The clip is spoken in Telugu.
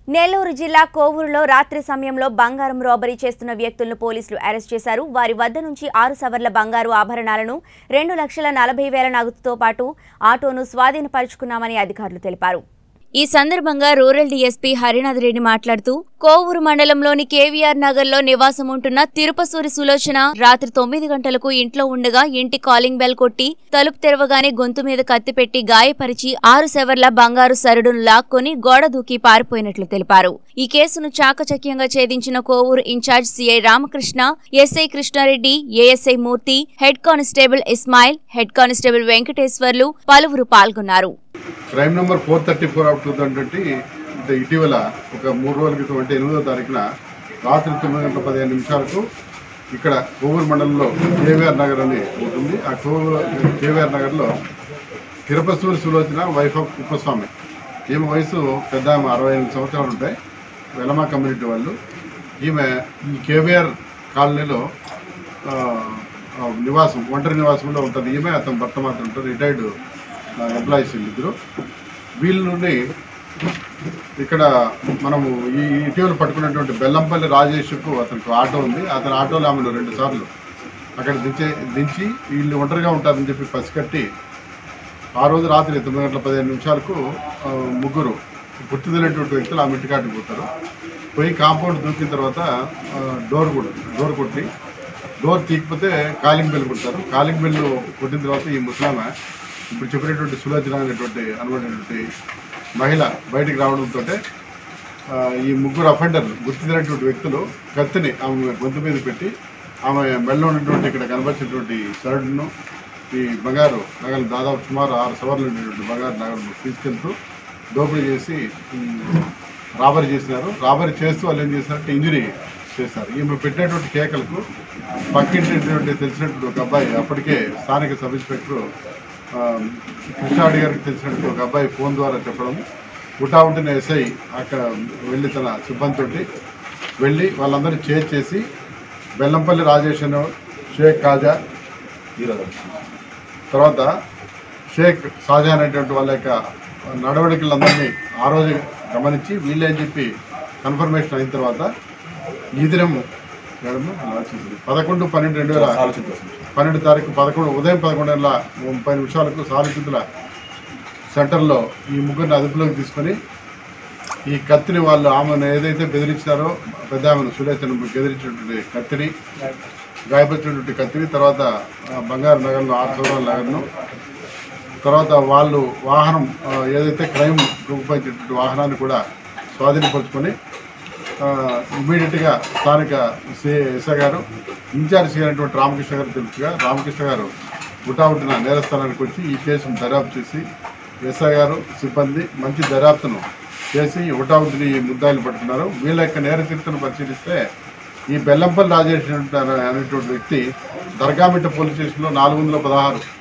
నెల్లూరు జిల్లా కోవూరులో రాత్రి సమయంలో బంగారం రాబరీ చేస్తున్న వ్యక్తులను పోలీసులు అరెస్ట్ చేశారు వారి వద్ద నుంచి ఆరు సవర్ల బంగారు ఆభరణాలను రెండు లక్షల నలభై వేల నగదుతో పాటు ఆటోను స్వాధీనపరుచుకున్నామని అధికారులు తెలిపారు ఈ సందర్భంగా రూరల్ డీఎస్పీ హరినాథ్ రెడ్డి మాట్లాడుతూ కోవూరు మండలంలోని కేవీఆర్ నగర్ లో నివాసం ఉంటున్న తిరుపసూరి సులోచన రాత్రి తొమ్మిది గంటలకు ఇంట్లో ఉండగా ఇంటి కాలింగ్ బెల్ కొట్టి తలుపు తెరవగానే గొంతు మీద కత్తి పెట్టి గాయపరిచి ఆరు సెవర్ల బంగారు సరుడును లాక్కొని గోడ దూకి పారిపోయినట్లు తెలిపారు ఈ కేసును చాకచక్యంగా ఛేదించిన Kovur incharge CI Ramakrishna SI Krishnareddy ASI Murthy head constable Ismail head constable Venkateswarlu పలువురు పాల్గొన్నారు crime number four thirty four of two thousand twenty అంటే ఇటీవల ఒక మూడు రోజుల క్రితం అంటే ఎనిమిదో తారీఖున రాత్రి తొమ్మిది గంటల పదిహేను నిమిషాలకు ఇక్కడ కోవూరు మండలంలో కేవీఆర్ నగర్ అని ఉంటుంది ఆ కోవూరు కేవీఆర్ నగర్లో తిరుపసూరి సులోచన వైఫ్ ఆఫ్ కుప్పస్వామి ఈమె వయసు పెద్ద ఆమె అరవై ఎనిమిది సంవత్సరాలు ఉంటాయి వెలమా కమ్యూనిటీ వాళ్ళు ఈమె ఈ కేవీఆర్ కాలనీలో ఆ, ఆ, నివాసం ఒంటరి నివాసంలో ఉంటుంది ఈమె అతను భర్త మాత్రం ఉంటారు రిటైర్డ్ ఎంప్లాయీస్ వీళ్ళిద్దరు వీళ్ళ నుండి ఇక్కడ మనము ఈ ఇటీవల పట్టుకున్నటువంటి బెల్లంపల్లి రాజేష్కు అతనికి ఆటో ఉంది అతని ఆటోలో ఆమెను రెండు సార్లు అక్కడ దించే దించి వీళ్ళు ఒంటరిగా ఉంటారని చెప్పి పసికట్టి ఆ రోజు రాత్రి తొమ్మిది గంటల పదిహేను నిమిషాలకు ఆ, ముగ్గురు గుర్తు తెలియనటువంటి వ్యక్తులు ఆమె ఇంటికాటికి పోతారు పోయి కాంపౌండ్ దూకిన తర్వాత ఆ, డోర్ కూడా డోర్ కొట్టి డోర్ తీయకపోతే కాలింగ్ బెల్ కొడతారు కాలింగ్ బెల్ కొట్టిన తర్వాత ఈ ముసలామె ఇప్పుడు చెప్పినటువంటి సులోచన అనేటువంటి అనబడినటువంటి మహిళ బయటికి రావడంతో ఈ ముగ్గురు అఫెండర్లు గుర్తించినటువంటి వ్యక్తులు కత్తిని ఆమె గొంతు మీద పెట్టి ఆమె మెడలో ఉన్నటువంటి ఇక్కడ కనబరిచినటువంటి షర్ట్ను ఈ బంగారు నగలు దాదాపు సుమారు ఆరు సవర్లు ఉండేటువంటి బంగారు నగలు తీసుకెళ్తూ దోపిడీ చేసి ఉమ్, రాబరీ చేసినారు రాబరీ చేస్తూ వాళ్ళు ఏం చేశారంటే ఇంజురీ చేశారు ఈమె పెట్టినటువంటి కేకలకు పక్కింటి తెలిసినటువంటి ఒక అబ్బాయి అప్పటికే స్థానిక సబ్ ఇన్స్పెక్టర్ ఆ, కృష్ణారెడ్డి గారికి తెలిసినటువంటి ఒక అబ్బాయి ఫోన్ ద్వారా చెప్పడం ఉటా ఉంటున్న ఎస్ఐ అక్కడ వెళ్ళి తన సిబ్బందితోటి వెళ్ళి వాళ్ళందరినీ చేజ్ చేసి బెల్లంపల్లి రాజేష్ అనే షేక్ కాజా తర్వాత షేక్ షాజహాన్ అనేటువంటి వాళ్ళ యొక్క నడవడికలందరినీ ఆ రోజు గమనించి వీళ్ళే అని చెప్పి కన్ఫర్మేషన్ అయిన తర్వాత ఈ దినం మేడము ఆలోచించింది. పదకొండు పన్నెండు రెండు వేల పన్నెండు తారీఖు పదకొండు ఉదయం పదకొండు గంటల ముప్పై నిమిషాలకు సాలిచితుల సెంటర్లో ఈ ముగ్గురిని అదుపులోకి తీసుకొని ఈ కత్తిని వాళ్ళు ఆమెను ఏదైతే బెదిరించారో పెద్ద ఆమెను సులేచను బెదిరించినటువంటి కత్తిని గాయపరిచినటువంటి కత్తిని తర్వాత ఆ, బంగారు నగలను ఆరు సౌరాల నగలను తర్వాత వాళ్ళు వాహనం ఆ, ఏదైతే క్రైమ్ రూపొందించినటువంటి వాహనాన్ని కూడా స్వాధీనపరుచుకొని ఇమీడియట్గా స్థానిక సి ఎస్ఐ గారు ఇన్ఛార్జ్ అయినటువంటి రామకృష్ణ గారు తెలుసుగా రామకృష్ణ గారు గుటావుటిన నేరస్థానానికి వచ్చి ఈ కేసును దర్యాప్తు చేసి ఎస్ఐ గారు సిబ్బంది మంచి దర్యాప్తును చేసి హుటాహుటిని ఈ ముద్దాయిలు పట్టుకున్నారు వీళ్ళ యొక్క నేర చరిత్రను పరిశీలిస్తే ఈ బెల్లంపల్లి రాజేష్ అనేటువంటి వ్యక్తి దర్గామిట్ట పోలీస్ స్టేషన్లో నాలుగు వందల పదహారు